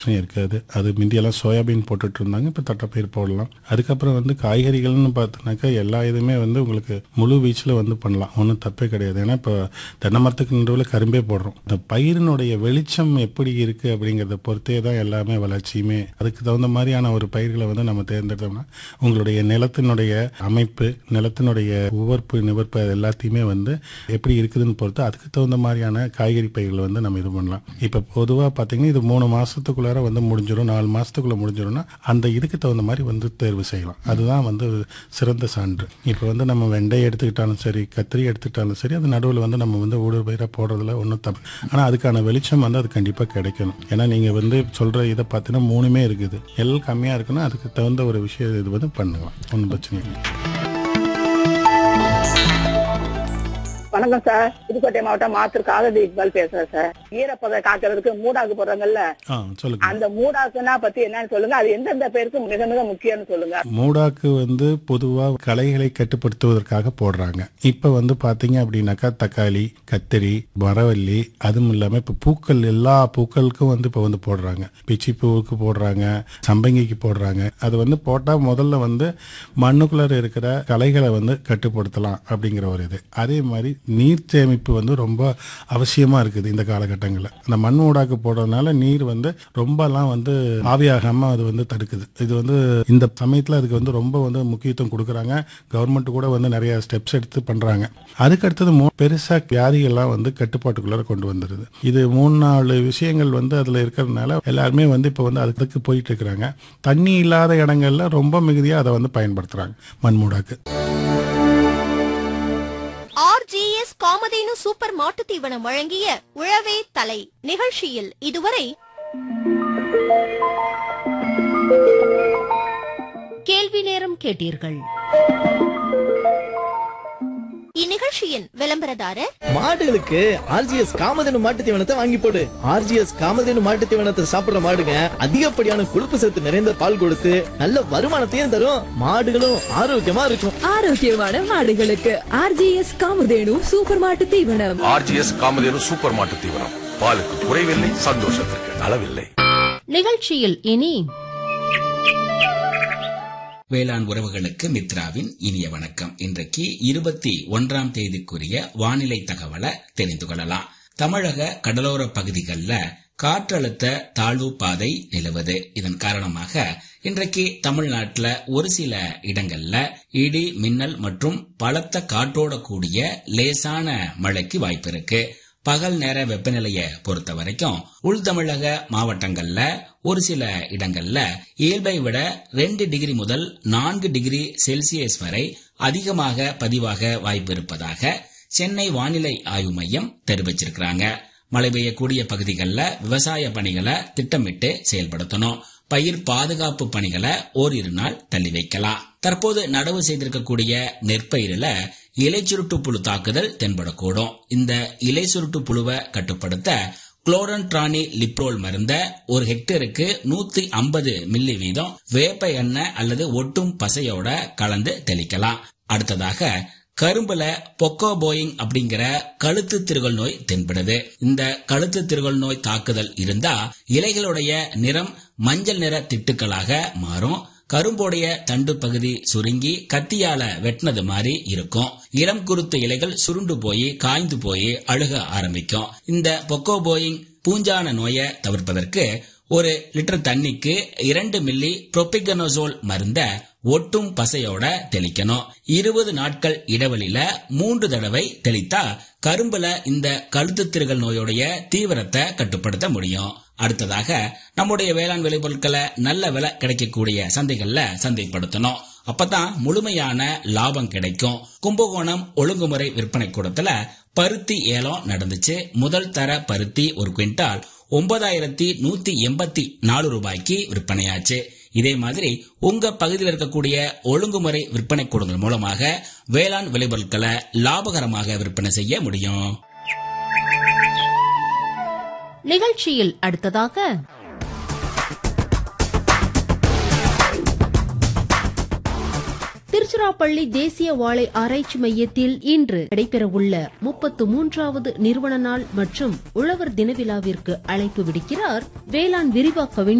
இருக்காது அது முந்தியெல்லாம் சோயாபீன் போட்டுட்டு இருந்தாங்க இப்போ தட்டைப்பயிர் போடலாம் அதுக்கப்புறம் வந்து காய்கறிகள்னு பார்த்தோன்னாக்கா எல்லா இதுவுமே வந்து உங்களுக்கு முழு வீச்சில் வந்து பண்ணலாம் ஒன்றும் தப்பே கிடையாது ஏன்னா இப்போ தென்னை மரத்துக்கு நடுவில் கரும்பே போடுறோம் இந்த பயிரினுடைய வெளிச்சம் எப்படி இருக்குது அப்படிங்கிறத பொறுத்தே தான் எல்லாமே வளர்ச்சியுமே அதுக்கு தகுந்த மாதிரியான ஒரு பயிர்களை வந்து நம்ம தேர்ந்தெடுத்தோம்னா உங்களுடைய நிலத்தினுடைய அமைப்பு நிலத்தினுடைய உவர்ப்பு நிவர்ப்பு அது எல்லாத்தையுமே வந்து எப்படி இருக்குதுன்னு பொறுத்து அதுக்கு தகுந்த மாதிரியான காய்கறி பயிர்களை வந்து நம்ம இது பண்ணலாம் இப்போ பொதுவாக பார்த்தீங்கன்னா இது மூணு மாதத்துக்குள்ளார வந்து முடிஞ்சிடும் நாலு மாதத்துக்குள்ளே முடிஞ்சிடும்னா அந்த இதுக்கு தகுந்த மாதிரி வந்து தேர்வு செய்யலாம் அதுதான் வந்து சிறந்த சான்று இப்போ வந்து நம்ம வெண்டை எடுத்துக்கிட்டாலும் சரி கத்திரி எடுத்துக்கிட்டாலும் சரி அது நடுவில் வந்து நம்ம வந்து ஊடுருவ பயிராக போடுறதுல ஒன்றும் தப்பு ஆனால் அதுக்கான வெளிச்சம் வந்து அது கண்டிப்பாக கிடைக்கணும் ஏன்னா நீங்கள் வந்து சொல்கிற இதை பார்த்தீங்கன்னா மூணுமே இருக்குது எல் கம்மியாக இருக்குன்னா அதுக்கு தகுந்த ஒரு விஷயம் இது வந்து பண்ணலாம் ஒன்றும் பிரச்சனை இல்லை வணக்கம் சார் புதுக்கோட்டை மாவட்டம் மாத்தூர் காததி இக்பால் பேசுறேன் சார் ஈரப்பதம் காக்கிறதுக்கு மூடாக்கு போடுறாங்கல்ல ஆ சொல்லுங்கள் அந்த மூடாக்குனா பத்தி என்னன்னு சொல்லுங்க அது எந்தெந்த பேருக்கு மிக மிக முக்கியம்னு சொல்லுங்க மூடாக்கு வந்து பொதுவாக களைகளை கட்டுப்படுத்துவதற்காக போடுறாங்க இப்போ வந்து பார்த்தீங்க அப்படின்னாக்கா தக்காளி கத்திரி மரவள்ளி அதுவும் இல்லாமல் இப்போ பூக்கள் எல்லா பூக்களுக்கும் வந்து இப்போ வந்து போடுறாங்க பிச்சி பூவுக்கு போடுறாங்க சம்பங்கிக்கு போடுறாங்க அது வந்து போட்டால் முதல்ல வந்து மண்ணுக்குள்ளார இருக்கிற களைகளை வந்து கட்டுப்படுத்தலாம் அப்படிங்கிற ஒரு இது அதே மாதிரி நீர் சேமிப்பு வந்து ரொம்ப அவசியமாக இருக்குது இந்த காலகட்டங்களில் அந்த மண் ஊடாக்கு போடுறதுனால நீர் வந்து ரொம்பலாம் வந்து ஆவியாகாமல் அது வந்து தடுக்குது இது வந்து இந்த சமயத்தில் அதுக்கு வந்து ரொம்ப வந்து முக்கியத்துவம் கொடுக்குறாங்க கவர்மெண்ட் கூட வந்து நிறைய ஸ்டெப்ஸ் எடுத்து பண்ணுறாங்க அதுக்கு அடுத்தது மூ பெருசாக வியாதிகள்லாம் வந்து கட்டுப்பாட்டுக்குள்ளார கொண்டு வந்துடுது இது மூணு நாலு விஷயங்கள் வந்து அதில் இருக்கிறதுனால எல்லாருமே வந்து இப்போ வந்து அதுக்கு போயிட்டு இருக்கிறாங்க தண்ணி இல்லாத இடங்கள்ல ரொம்ப மிகுதியாக அதை வந்து பயன்படுத்துகிறாங்க மண்மூடாக்கு ஆர்ஜிஎஸ் காமதேனு சூப்பர் மாட்டுத் தீவனம் வழங்கிய உழவே தலை நிகழ்ச்சியில் இதுவரை கேள்வி நேரம் கேட்டீர்கள் இந்நிகழ்ச்சியின் விளம்பரதாரர் மாடுகளுக்கு ஆர்ஜிஎஸ் காமதேனு மாட்டு தீவனத்தை வாங்கி போடு ஆர்ஜிஎஸ் காமதேனு மாட்டு தீவனத்தை சாப்பிடுற மாடுங்க அதிகப்படியான கொழுப்பு சத்து நிறைந்த பால் கொடுத்து நல்ல வருமானத்தையும் தரும் மாடுகளும் ஆரோக்கியமா இருக்கும் ஆரோக்கியமான மாடுகளுக்கு ஆர்ஜிஎஸ் காமதேனு சூப்பர் மாட்டு தீவனம் ஆர்ஜிஎஸ் காமதேனு சூப்பர் மாட்டு தீவனம் பாலுக்கு குறைவில்லை சந்தோஷத்திற்கு அளவில்லை நிகழ்ச்சியில் இனி வேளாண் உறவுகளுக்கு மித்ராவின் இனிய வணக்கம் இன்றைக்கு இருபத்தி ஒன்றாம் தேதிக்குரிய வானிலை தகவலை தெரிந்து கொள்ளலாம் தமிழக கடலோர பகுதிகளில் காற்றழுத்த தாழ்வு பாதை நிலவுது இதன் காரணமாக இன்றைக்கு தமிழ்நாட்டில் ஒரு சில இடங்கள்ல இடி மின்னல் மற்றும் பலத்த காற்றோட கூடிய லேசான மழைக்கு வாய்ப்பு இருக்கு பகல் நேர வெப்பநிலையை பொறுத்த வரைக்கும் உள் தமிழக மாவட்டங்கள்ல ஒரு சில இடங்கள்ல இயல்பை விட ரெண்டு டிகிரி முதல் நான்கு டிகிரி செல்சியஸ் வரை அதிகமாக பதிவாக வாய்ப்பு இருப்பதாக சென்னை வானிலை ஆய்வு மையம் தெரிவிச்சிருக்கிறாங்க மழை பெய்யக்கூடிய பகுதிகளில் விவசாய பணிகளை திட்டமிட்டு செயல்படுத்தணும் பயிர் பாதுகாப்பு பணிகளை ஓரிரு நாள் தள்ளி வைக்கலாம் தற்போது நடவு செய்திருக்கக்கூடிய நெற்பயிரில இலை சுருட்டு புழு தாக்குதல் தென்படக்கூடும் இந்த இலை சுருட்டு புழுவை கட்டுப்படுத்த குளோரன்ட்ரானி லிப்ரோல் மருந்த ஒரு ஹெக்டேருக்கு நூத்தி ஐம்பது மில்லி வீதம் வேப்ப எண்ணெய் அல்லது ஒட்டும் பசையோட கலந்து தெளிக்கலாம் அடுத்ததாக கரும்புல பொக்கோ போயிங் அப்படிங்கிற கழுத்து திருகல் நோய் தென்படுது இந்த கழுத்து திருகல் நோய் தாக்குதல் இருந்தா இலைகளுடைய நிறம் மஞ்சள் நிற திட்டுக்களாக மாறும் கரும்போடைய தண்டு பகுதி சுருங்கி கத்தியால வெட்டினது மாதிரி இருக்கும் இளம் குருத்து இலைகள் சுருண்டு போய் காய்ந்து போய் அழுக ஆரம்பிக்கும் இந்த பொக்கோ போயிங் பூஞ்சான நோயை தவிர்ப்பதற்கு ஒரு லிட்டர் தண்ணிக்கு இரண்டு மில்லி புரோபிகனோசோல் மருந்த ஒட்டும் பசையோட தெளிக்கணும் இருபது நாட்கள் இடைவெளியில மூன்று தடவை தெளித்தா கரும்புல இந்த கழுத்து திருகல் நோயுடைய தீவிரத்தை கட்டுப்படுத்த முடியும் அடுத்ததாக நம்முடைய வேளாண் விளைபொருட்களை நல்ல விலை கிடைக்கக்கூடிய சந்தைகள்ல சந்தைப்படுத்தணும் அப்பதான் முழுமையான லாபம் கிடைக்கும் கும்பகோணம் ஒழுங்குமுறை விற்பனை கூடத்துல பருத்தி ஏலம் நடந்துச்சு முதல் தர பருத்தி ஒரு குவிண்டால் ஒன்பதாயிரத்தி நூத்தி எண்பத்தி நாலு ரூபாய்க்கு விற்பனையாச்சு இதே மாதிரி உங்க பகுதியில் இருக்கக்கூடிய ஒழுங்குமுறை விற்பனை கூடங்கள் மூலமாக வேளாண் விளைபொருட்களை லாபகரமாக விற்பனை செய்ய முடியும் நிகழ்ச்சியில் அடுத்ததாக திருச்சி திருச்சிராப்பள்ளி தேசிய வாழை ஆராய்ச்சி மையத்தில் இன்று நடைபெறவுள்ள முப்பத்து மூன்றாவது நிறுவன நாள் மற்றும் உழவர் தின விழாவிற்கு அழைப்பு விடுக்கிறார் வேளாண் விரிவாக்க